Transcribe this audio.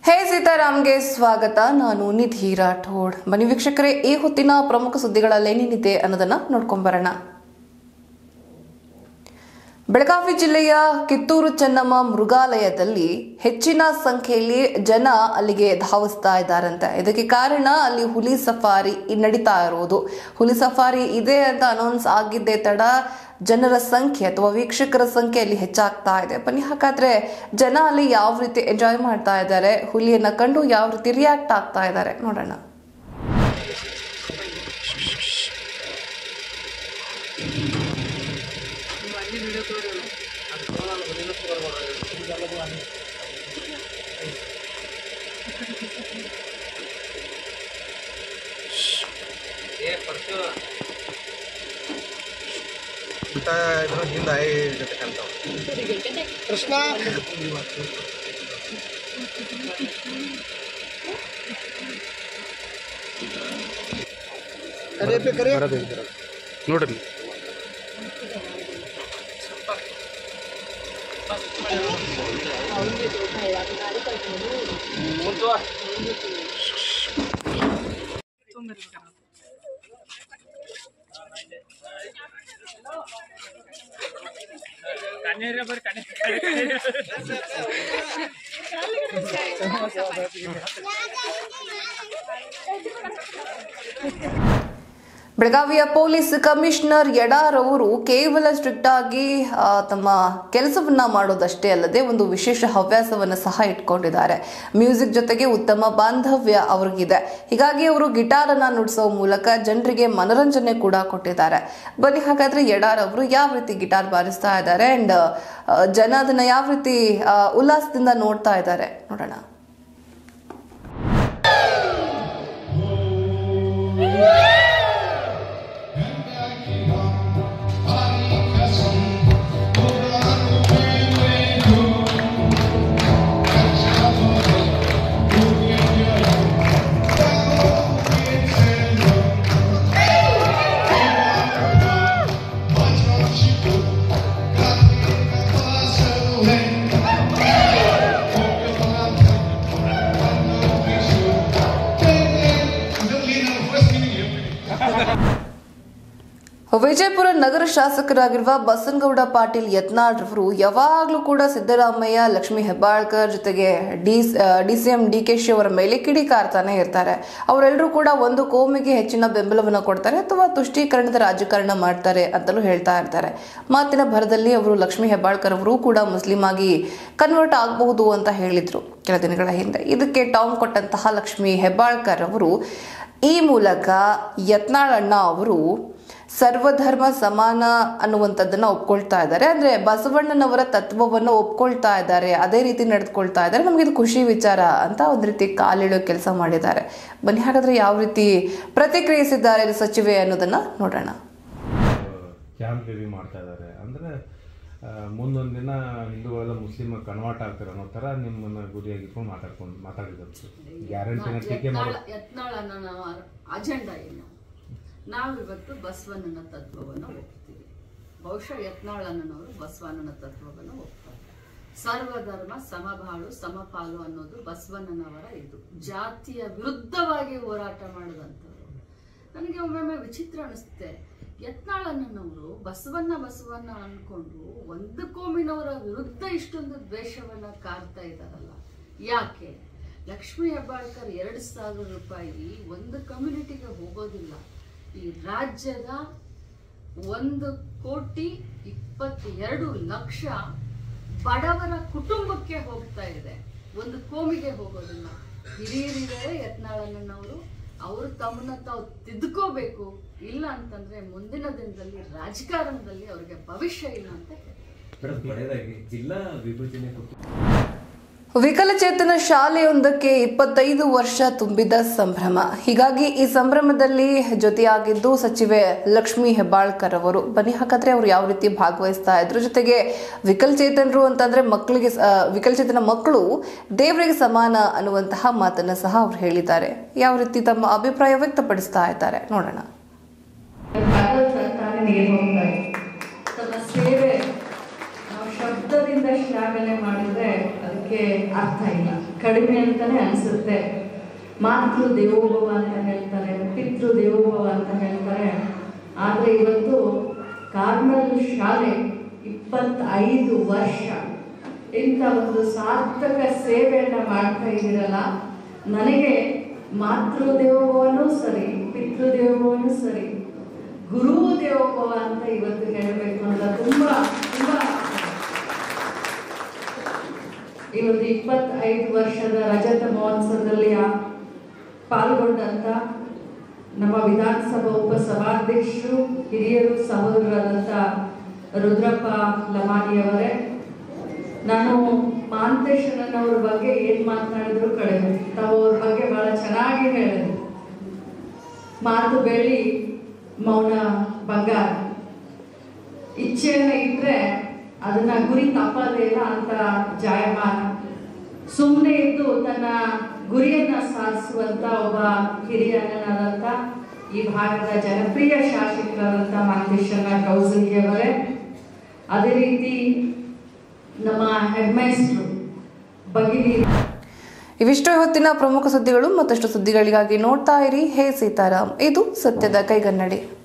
ಹೇ ಸೀತಾರಾಮ್ಗೆ ಸ್ವಾಗತ ನಾನು ನಿಧಿ ರಾಠೋಡ್ ಬನ್ನಿ ವೀಕ್ಷಕರೇ ಈ ಹೊತ್ತಿನ ಪ್ರಮುಖ ಸುದ್ದಿಗಳಲ್ಲೇನೇನಿದೆ ಅನ್ನೋದನ್ನ ನೋಡ್ಕೊಂಬರೋಣ ಬೆಳಗಾವಿ ಜಿಲ್ಲೆಯ ಕಿತ್ತೂರು ಚೆನ್ನಮ್ಮ ಮೃಗಾಲಯದಲ್ಲಿ ಹೆಚ್ಚಿನ ಸಂಖ್ಯೆಯಲ್ಲಿ ಜನ ಅಲ್ಲಿಗೆ ಧಾವಿಸ್ತಾ ಇದ್ದಾರಂತೆ ಇದಕ್ಕೆ ಕಾರಣ ಅಲ್ಲಿ ಹುಲಿ ಸಫಾರಿ ನಡೀತಾ ಇರೋದು ಹುಲಿ ಸಫಾರಿ ಇದೆ ಅಂತ ಅನೌನ್ಸ್ ಆಗಿದ್ದೇ ತಡ ಜನರ ಸಂಖ್ಯೆ ಅಥವಾ ವೀಕ್ಷಕರ ಸಂಖ್ಯೆ ಅಲ್ಲಿ ಹೆಚ್ಚಾಗ್ತಾ ಇದೆ ಬನ್ನಿ ಹಾಗಾದ್ರೆ ಜನ ಅಲ್ಲಿ ಯಾವ ರೀತಿ ಎಂಜಾಯ್ ಮಾಡ್ತಾ ಇದ್ದಾರೆ ಹುಲಿಯನ್ನ ಕಂಡು ಯಾವ ರೀತಿ ರಿಯಾಕ್ಟ್ ಆಗ್ತಾ ಇದ್ದಾರೆ ನೋಡೋಣ ಇಂಥ ಇದ್ರ ಹಿಂದೆ ಆಯಿ ಜೊತೆ ಕಾಣ್ತಾವ ಕೃಷ್ಣ ಕರಿಯಪ್ಪಿ ಕರಿ ನೋಡ್ರಿ ಬೆಳಗಾವಿಯ ಪೊಲೀಸ್ ಕಮಿಷನರ್ ಯಡಾರ್ ಅವರು ಕೇವಲ ಸ್ಟ್ರಿಕ್ಟ್ ಆಗಿ ಆ, ತಮ್ಮ ಕೆಲಸವನ್ನ ಮಾಡೋದಷ್ಟೇ ಅಲ್ಲದೆ ಒಂದು ವಿಶೇಷ ಹವ್ಯಾಸವನ್ನ ಸಹ ಇಟ್ಕೊಂಡಿದ್ದಾರೆ ಮ್ಯೂಸಿಕ್ ಜೊತೆಗೆ ಉತ್ತಮ ಬಾಂಧವ್ಯ ಅವ್ರಿಗಿದೆ ಹೀಗಾಗಿ ಅವರು ಗಿಟಾರ್ ಅನ್ನ ನುಡಿಸೋ ಮೂಲಕ ಜನರಿಗೆ ಮನರಂಜನೆ ಕೂಡ ಕೊಟ್ಟಿದ್ದಾರೆ ಬನ್ನಿ ಹಾಗಾದ್ರೆ ಯಡಾರ್ ಅವರು ಯಾವ ರೀತಿ ಗಿಟಾರ್ ಬಾರಿಸ್ತಾ ಇದ್ದಾರೆ ಅಂಡ್ ಜನ ಅದನ್ನ ಯಾವ ರೀತಿ ಆ, ಉಲ್ಲಾಸದಿಂದ ನೋಡ್ತಾ ಇದ್ದಾರೆ ನೋಡೋಣ ವಿಜಯಪುರ ನಗರ ಶಾಸಕರಾಗಿರುವ ಬಸನಗೌಡ ಪಾಟೀಲ್ ಯತ್ನಾಳ್ ರವರು ಯಾವಾಗಲೂ ಕೂಡ ಸಿದ್ದರಾಮಯ್ಯ ಲಕ್ಷ್ಮೀ ಹೆಬ್ಬಾಳ್ಕರ್ ಜೊತೆಗೆ ಡಿ ಡಿಸಿಎಂ ಡಿ ಕೆ ಶಿ ಅವರ ಮೇಲೆ ಕಿಡಿಕಾರ್ತಾನೆ ಇರ್ತಾರೆ ಅವರೆಲ್ಲರೂ ಕೂಡ ಒಂದು ಕೋಮಿಗೆ ಹೆಚ್ಚಿನ ಬೆಂಬಲವನ್ನು ಕೊಡ್ತಾರೆ ಅಥವಾ ತುಷ್ಟೀಕರಣದ ರಾಜಕಾರಣ ಮಾಡ್ತಾರೆ ಅಂತಲೂ ಹೇಳ್ತಾ ಇರ್ತಾರೆ ಮಾತಿನ ಭರದಲ್ಲಿ ಅವರು ಲಕ್ಷ್ಮೀ ಹೆಬ್ಬಾಳ್ಕರ್ ಅವರು ಕೂಡ ಮುಸ್ಲಿಂ ಆಗಿ ಕನ್ವರ್ಟ್ ಆಗಬಹುದು ಅಂತ ಹೇಳಿದ್ರು ಕೆಲ ದಿನಗಳ ಹಿಂದೆ ಇದಕ್ಕೆ ಟಾಂಗ್ ಕೊಟ್ಟಂತಹ ಲಕ್ಷ್ಮೀ ಹೆಬ್ಬಾಳ್ಕರ್ ಅವರು ಈ ಮೂಲಕ ಯತ್ನಾಳ್ ಅಣ್ಣ ಅವರು ಸರ್ವಧರ್ಮ ಸಮಾನ ಅನ್ನುವಂಥದ್ದನ್ನ ಒಪ್ಕೊಳ್ತಾ ಇದ್ದಾರೆ ಅಂದ್ರೆ ಬಸವಣ್ಣನವರ ತತ್ವವನ್ನು ಒಪ್ಕೊಳ್ತಾ ಇದ್ದಾರೆ ಅದೇ ರೀತಿ ನಡೆದುಕೊಳ್ತಾ ಇದ್ದಾರೆ ನಮ್ಗೆ ಇದು ಖುಷಿ ವಿಚಾರ ಅಂತ ಒಂದ್ ರೀತಿ ಕಾಲಿಡೋ ಕೆಲಸ ಮಾಡಿದ್ದಾರೆ ಬನ್ನಿ ಹಾಗಾದ್ರೆ ಯಾವ ರೀತಿ ಪ್ರತಿಕ್ರಿಯಿಸಿದ್ದಾರೆ ಸಚಿವೆ ಅನ್ನೋದನ್ನ ನೋಡೋಣ ಕ್ಯಾಂಪ್ ರಿವ್ಯೂ ಮಾಡ್ತಾ ಇದ್ದಾರೆ ಅಂದರೆ ಮುಂದೊಂದು ದಿನ ಹಿಂದೂಗಳೆಲ್ಲ ಮುಸ್ಲಿಮ್ ಕನ್ವರ್ಟ್ ಆಗ್ತಾರೆ ಅನ್ನೋ ಥರ ನಿಮ್ಮನ್ನ ಗುರಿಯಾಗಿಟ್ಕೊಂಡು ಮಾತಾಡ್ಕೊಂಡು ಮಾತಾಡಿದ್ದು ಗ್ಯಾರಂಟಿನ ಟೀಕೆ ಮಾಡೋ ಯತ್ನಾಳ ಅನ್ನೋ ಅಜೆಂಡಾ ಏನು ನಾವಿವತ್ತು ಬಸವಣ್ಣನ ತತ್ವವನ್ನು ಒಪ್ತೀವಿ ಬಹುಶಃ ಯತ್ನಾಳಣ್ಣನವರು ಬಸವಣ್ಣನ ತತ್ವವನ್ನು ಒಪ್ತಾರೆ ಸರ್ವಧರ್ಮ ಸಮಬಾಳು ಸಮಪಾಲು ಅನ್ನೋದು ಬಸವಣ್ಣನವರ ಇದು ಜಾತಿಯ ವಿರುದ್ಧವಾಗಿ ಹೋರಾಟ ಮಾಡಿದಂಥವ್ರು ನನಗೆ ಒಮ್ಮೊಮ್ಮೆ ವಿಚಿತ್ರ ಅನಿಸುತ್ತೆ ಯತ್ನಾಳಣ್ಣನವರು ಬಸವಣ್ಣ ಬಸವಣ್ಣ ಅನ್ಕೊಂಡು ಒಂದು ಕೋಮಿನವರ ವಿರುದ್ಧ ಇಷ್ಟೊಂದು ದ್ವೇಷವನ್ನ ಕಾರ್ತಾ ಇದ್ದಾರಲ್ಲ ಯಾಕೆ ಲಕ್ಷ್ಮೀ ಹೆಬ್ಬಾಳ್ಕರ್ ಎರಡು ಸಾವಿರ ರೂಪಾಯಿ ಒಂದು ಕಮ್ಯುನಿಟಿಗೆ ಹೋಗೋದಿಲ್ಲ ಈ ರಾಜ್ಯದ ಒಂದು ಕೋಟಿ ಇಪ್ಪತ್ತೆರಡು ಲಕ್ಷ ಬಡವರ ಕುಟುಂಬಕ್ಕೆ ಹೋಗ್ತಾ ಇದೆ ಒಂದು ಕೋಮಿಗೆ ಹೋಗೋದಿಲ್ಲ ಹಿರಿಯರಿದ್ದಾರೆ ಯತ್ನಾಳಣ್ಣನವರು ಅವರು ತಮ್ಮನ್ನ ತಾವು ತಿದ್ದುಕೋಬೇಕು ಇಲ್ಲ ಅಂತಂದ್ರೆ ಮುಂದಿನ ದಿನದಲ್ಲಿ ರಾಜಕಾರಣದಲ್ಲಿ ಅವರಿಗೆ ಭವಿಷ್ಯ ಇಲ್ಲ ಅಂತ ಹೇಳ್ತಾರೆ ಮೇಡಮ್ ಕೊನೆಯದಾಗಿ ಜಿಲ್ಲಾ ವಿಭಜನೆ ಕುರಿತು ವಿಕಲಚೇತನ ಶಾಲೆಯೊಂದಕ್ಕೆ ಇಪ್ಪತ್ತೈದು ವರ್ಷ ತುಂಬಿದ ಸಂಭ್ರಮ ಹೀಗಾಗಿ ಈ ಸಂಭ್ರಮದಲ್ಲಿ ಜೊತೆಯಾಗಿದ್ದು ಸಚಿವೆ ಲಕ್ಷ್ಮೀ ಹೆಬ್ಬಾಳ್ಕರ್ ಅವರು ಬನ್ನಿ ಹಾಗಾದ್ರೆ ಅವರು ಯಾವ ರೀತಿ ಭಾಗವಹಿಸ್ತಾ ಇದ್ರು ಜೊತೆಗೆ ವಿಕಲಚೇತನರು ಅಂತಂದ್ರೆ ಮಕ್ಕಳಿಗೆ ಸ- ಆ, ವಿಕಲಚೇತನ ಮಕ್ಕಳು ದೇವರಿಗೆ ಸಮಾನ ಅನ್ನುವಂತಹ ಮಾತನ್ನ ಸಹ ಅವ್ರು ಹೇಳಿದ್ದಾರೆ ಯಾವ ರೀತಿ ತಮ್ಮ ಅಭಿಪ್ರಾಯ ವ್ಯಕ್ತಪಡಿಸ್ತಾ ಇದ್ದಾರೆ ನೋಡೋಣ ಭಾರತ ಸರ್ಕಾರನಿಗೆ ಹೋಗ್ತಾ ಇದೆ ತನ್ನ ಸೇವೆ ನಾವು ಶಬ್ದದಿಂದ ಶ್ಲಾಘನೆ ಮಾಡಿದ್ರೆ ಅದಕ್ಕೆ ಅರ್ಥ ಇಲ್ಲ ಕಡಿಮೆ ಅಂತಾನೆ ಅನಿಸುತ್ತೆ ಮಾತೃ ದೇವೋಭವ ಅಂತ ಹೇಳ್ತಾರೆ ಪಿತೃ ದೇವೋಭವ ಅಂತ ಹೇಳ್ತಾರೆ ಆದರೆ ಇವತ್ತು ಕಾರ್ಮಲ್ ಶಾಲೆ ಇಪ್ಪತ್ತೈದು ವರ್ಷ ಇಂಥ ಒಂದು ಸಾರ್ಥಕ ಸೇವೆಯನ್ನು ಮಾಡ್ತಾ ಇದ್ದೀರಲ್ಲ ನನಗೆ ಮಾತೃ ದೇವೋಭವನೂ ಸರಿ ಪಿತೃ ದೇವೋಭವನೂ ಸರಿ ಗುರು ದೇವೋಭವ ಅಂತ ಇವತ್ತು ಹೇಳಬೇಕು ಅಂತ ತುಂಬ ತುಂಬ ಈ ಒಂದು ಇಪ್ಪತ್ತೈದು ವರ್ಷದ ರಜತ ಮಹೋತ್ಸವದಲ್ಲಿ ಆ- ಪಾಲ್ಗೊಂಡಂತ ನಮ್ಮ ವಿಧಾನಸಭಾ ಉಪಸಭಾಧ್ಯಕ್ಷರು ಹಿರಿಯರು ಸಹೋದರರಾದಂಥ ರುದ್ರಪ್ಪ ಲಮಾನಿಯವರೇ ನಾನು ಮಾಂತೇಶನವ್ರ ಬಗ್ಗೆ ಏನ್ ಮಾತನಾಡಿದ್ರು ಕಡಿಮೆ ತಾವು ಅವ್ರ ಬಗ್ಗೆ ಬಹಳ ಚೆನ್ನಾಗಿ ಹೇಳಿದ್ರು ಮಾತು ಬೆಳ್ಳಿ ಮೌನ ಬಂಗಾರ ಇಚ್ಛೆಯನ್ನ ಇಟ್ರೆ ಅದನ್ನ ಗುರಿ ತಪ್ಪದೇ ಇಲ್ಲ ಅಂತ ಜಾಯಮಾನ ಸುಮ್ಮನೆ ಇದ್ದು ತನ್ನ ಗುರಿಯನ್ನ ಸಾಧಿಸುವಂತ ಒಬ್ಬ ಹಿರಿಯ ಅಣ್ಣನಾದಂಥ ಈ ಭಾಗದ ಜನಪ್ರಿಯ ಶಾಸಕರಾದಂಥ ಮಾಂತೇಶಣ್ಣ ಕೌಸಲ್ಗಿಯವರೇ ಅದೇ ರೀತಿ ನಮ್ಮ ಹೆಡ್ಮೈಸ್ಟ್ರು ಬಗಿಲಿ ಇವಿಷ್ಟು ಹೊತ್ತಿನ ಪ್ರಮುಖ ಸುದ್ದಿಗಳು ಮತ್ತಷ್ಟು ಸುದ್ದಿಗಳಿಗಾಗಿ ನೋಡ್ತಾ ಇರಿ ಹೇ ಸೀತಾರಾಮ್ ಇದು ಸತ್ಯದ ಕೈಗನ್ನಡಿ